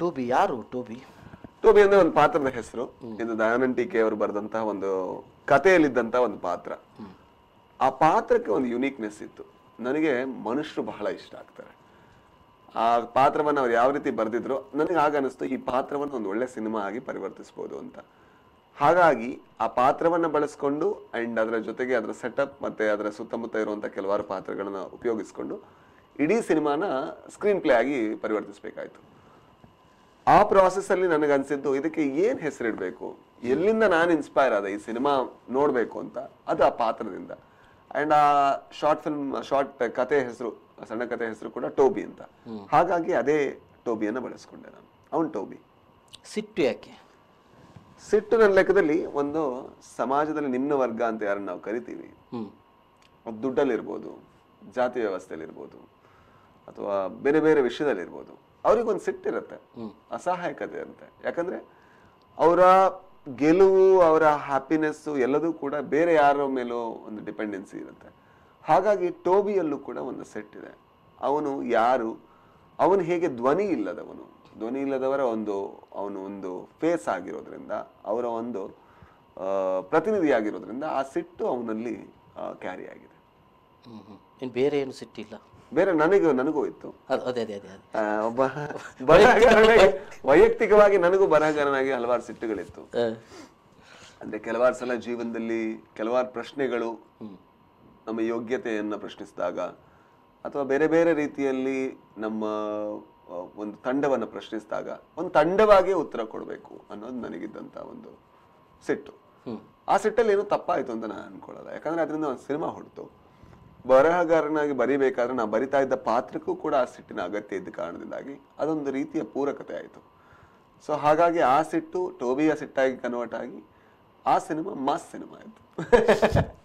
ಟೋಬಿ ಯಾರು ಟೋಬಿ ಟೋಬಿ ಅಂದ್ರೆ ಒಂದು ಪಾತ್ರದ ಹೆಸರು ಇದು ದಯಾನಂದ್ ಟೀಕೆ ಅವರು ಬರೆದಂತಹ ಒಂದು ಕಥೆಯಲ್ಲಿದ್ದಂತಹ ಒಂದು ಪಾತ್ರ ಆ ಪಾತ್ರಕ್ಕೆ ಒಂದು ಯುನೀಕ್ನೆಸ್ ಇತ್ತು ನನಗೆ ಮನುಷ್ಯರು ಬಹಳ ಇಷ್ಟ ಆಗ್ತಾರೆ ಆ ಪಾತ್ರವನ್ನು ಅವ್ರು ಯಾವ ರೀತಿ ಬರೆದಿದ್ರು ನನಗೆ ಆಗ ಅನಿಸ್ತು ಈ ಪಾತ್ರವನ್ನು ಒಂದು ಒಳ್ಳೆ ಸಿನಿಮಾ ಆಗಿ ಪರಿವರ್ತಿಸ್ಬೋದು ಅಂತ ಹಾಗಾಗಿ ಆ ಪಾತ್ರವನ್ನ ಬಳಸ್ಕೊಂಡು ಅಂಡ್ ಅದರ ಜೊತೆಗೆ ಅದರ ಸೆಟಪ್ ಮತ್ತೆ ಅದರ ಸುತ್ತಮುತ್ತ ಇರುವಂತ ಕೆಲವಾರು ಪಾತ್ರಗಳನ್ನ ಉಪಯೋಗಿಸ್ಕೊಂಡು ಇಡೀ ಸಿನಿಮಾನ ಸ್ಕ್ರೀನ್ ಪ್ಲೇ ಆಗಿ ಪರಿವರ್ತಿಸಬೇಕಾಯ್ತು ಆ ಪ್ರಾಸೆಸ್ ಅಲ್ಲಿ ನನಗೆ ಅನ್ಸಿದ್ದು ಇದಕ್ಕೆ ಏನ್ ಹೆಸರಿಡ್ಬೇಕು ಎಲ್ಲಿಂದ ನಾನು ಇನ್ಸ್ಪೈರ್ ಆದ ಈ ಸಿನಿಮಾ ನೋಡ್ಬೇಕು ಅಂತ ಅದು ಆ ಪಾತ್ರದಿಂದ ಅಂಡ್ ಆ ಶಾರ್ಟ್ ಫಿಲ್ಮ್ ಶಾರ್ಟ್ ಕತೆ ಹೆಸರು ಸಣ್ಣ ಕತೆ ಹೆಸರು ಕೂಡ ಟೋಬಿ ಅಂತ ಹಾಗಾಗಿ ಅದೇ ಟೋಬಿಯನ್ನ ಬಳಸ್ಕೊಂಡೆ ನಾನು ಅವನ್ ಟೋಬಿ ಸಿಟ್ಟು ಯಾಕೆ ಸಿಟ್ಟು ನನ್ನ ಲೆಕ್ಕದಲ್ಲಿ ಒಂದು ಸಮಾಜದಲ್ಲಿ ನಿಮ್ನ ವರ್ಗ ಅಂತ ಯಾರನ್ನ ನಾವು ಕರಿತೀವಿ ಹ್ಮ್ ಅದು ದುಡ್ಡಲ್ಲಿರ್ಬೋದು ಜಾತಿ ವ್ಯವಸ್ಥೆಯಲ್ಲಿರ್ಬೋದು ಅಥವಾ ಬೇರೆ ಬೇರೆ ವಿಷಯದಲ್ಲಿರ್ಬೋದು ಅವ್ರಿಗೊಂದು ಸಿಟ್ಟಿರುತ್ತೆ ಅಸಹಾಯಕತೆ ಇರುತ್ತೆ ಯಾಕಂದ್ರೆ ಅವರ ಗೆಲುವು ಅವರ ಹ್ಯಾಪಿನೆಸ್ಸು ಎಲ್ಲದೂ ಕೂಡ ಬೇರೆ ಯಾರ ಮೇಲೂ ಒಂದು ಡಿಪೆಂಡೆನ್ಸಿ ಇರುತ್ತೆ ಹಾಗಾಗಿ ಟೋಬಿಯಲ್ಲೂ ಕೂಡ ಒಂದು ಸೆಟ್ ಇದೆ ಅವನು ಯಾರು ಅವನು ಹೇಗೆ ಧ್ವನಿ ಇಲ್ಲದವನು ಧ್ವನಿ ಇಲ್ಲದವರ ಒಂದು ಅವನು ಒಂದು ಫೇಸ್ ಆಗಿರೋದ್ರಿಂದ ಅವರ ಒಂದು ಆ, ಪ್ರತಿನಿಧಿ ಆಗಿರೋದ್ರಿಂದ ಆ ಸಿಟ್ಟು ಅವನಲ್ಲಿ ಕ್ಯಾರಿ ಆಗಿದೆ ಹ್ಮ್ ಹ್ಮ್ ಇನ್ನು ಬೇರೆ ಏನು ಸಿಟ್ಟಿಲ್ಲ ಬೇರೆ ನನಗೂ ನನಗೂ ಇತ್ತು ಅದು ಅದೇ ಅದೇ ಅದೇ ಅದೇ ಆ, ಒಬ್ಬ ಬರಹಗಾರನಾಗಿ ವೈಯಕ್ತಿಕವಾಗಿ ನನಗೂ ಬರಹಗಾರನಾಗಿ ಹಲವಾರು ಸಿಟ್ಟುಗಳಿತ್ತು ಆ, ಅಂದ್ರೆ ಕೆಲವಾರು ಸಲ ಜೀವನದಲ್ಲಿ ಕೆಲವಾರು ಪ್ರಶ್ನೆಗಳು ನಮ್ಮ ಯೋಗ್ಯತೆಯನ್ನ ಪ್ರಶ್ನಿಸಿದಾಗ ಅಥವಾ ಬೇರೆ ಬೇರೆ ರೀತಿಯಲ್ಲಿ ನಮ್ಮ ಆ, ಒಂದು ತಂಡವನ್ನ ಪ್ರಶ್ನಿಸಿದಾಗ ಒಂದು ತಂಡವಾಗಿ ಉತ್ತರ ಕೊಡಬೇಕು ಅನ್ನೋದು ನನಗಿದ್ದಂತ ಒಂದು ಸಿಟ್ಟು ಆ ಸಿಟ್ಟಲ್ಲಿ ಏನೋ ತಪ್ಪಾಯ್ತು ಅಂತ ನಾನು ಅನ್ಕೊಳ್ಳಲ್ಲ ಯಾಕಂದ್ರೆ ಅದರಿಂದ ಒಂದು ಸಿನಿಮಾ ಹೊಡ್ತು ಬರಹಗಾರನಾಗಿ ಬರಿಬೇಕಾದ್ರೆ ನಾ ಬರಿತಾ ಇದ್ದ ಪಾತ್ರಕ್ಕೂ ಕೂಡ ಆ ಸಿಟ್ಟಿನ ಅಗತ್ಯ ಇದ್ದ ಕಾರಣದಿಂದಾಗಿ ಅದೊಂದು ರೀತಿಯ ಪೂರಕತೆ ಆಯಿತು ಸೊ ಹಾಗಾಗಿ ಆ ಸಿಟ್ಟು ಟೋಬಿಯ ಸಿಟ್ಟಾಗಿ ಕನ್ವರ್ಟ್ ಆಗಿ ಆ ಸಿನಿಮಾ ಮಾಸ್ ಸಿನಿಮಾ ಆಯಿತು